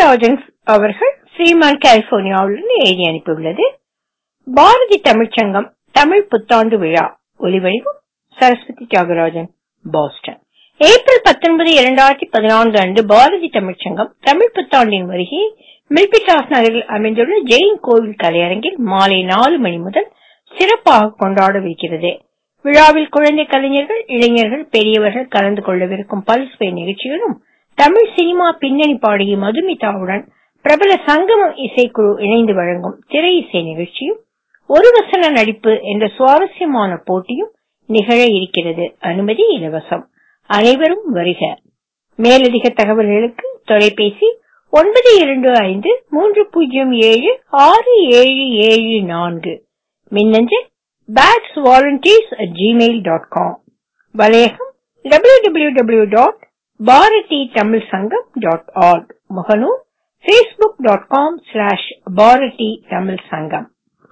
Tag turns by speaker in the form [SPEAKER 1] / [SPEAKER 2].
[SPEAKER 1] தியாகராஜன் அவர்கள் ஃப்ரீமான் கலிபோர்னியாவிலிருந்து எழுதி அனுப்பியுள்ளது பாரதி தமிழ்ச்சங்கம் தமிழ் புத்தாண்டு விழா ஒலிவடிவம் சரஸ்வதி தியாகராஜன் பாஸ்டன் ஏப்ரல் பத்தொன்பது இரண்டாயிரத்தி பதினான்கு அன்று பாரதி தமிழ்ச்சங்கம் தமிழ் புத்தாண்டின் வருகையை மில்பிட்டாஸ் நகரில் அமைந்துள்ள ஜெயின் கோவில் கலையரங்கில் மாலை நாலு மணி முதல் சிறப்பாக கொண்டாடவிருக்கிறது விழாவில் குழந்தை கலைஞர்கள் இளைஞர்கள் பெரியவர்கள் கலந்து கொள்ளவிருக்கும் பல்சுவை நிகழ்ச்சிகளும் தமிழ் சினிமா பின்னணி பாடகி மதுமிதாவுடன் பிரபல சங்கமம் இசைக்குழு இணைந்து வழங்கும் திரை இசை நிகழ்ச்சியும் ஒரு வசன நடிப்பு என்ற சுவாரஸ்யமான போட்டியும் நிகழ இருக்கிறது அனுமதி இலவசம் அனைவரும் வருக மேலதிக தகவல்களுக்கு தொலைபேசி ஒன்பது இரண்டு ஐந்து மூன்று பூஜ்ஜியம் ஏழு ஆறு ஏழு ஏழு நான்கு மின்னஞ்சல் bats volunteers at Gmail dot com வலையகம் W W W dot Bharathi Tamil Sangam dot org முகநூல் Facebook dot com slash Bharathi Tamil சங்கம்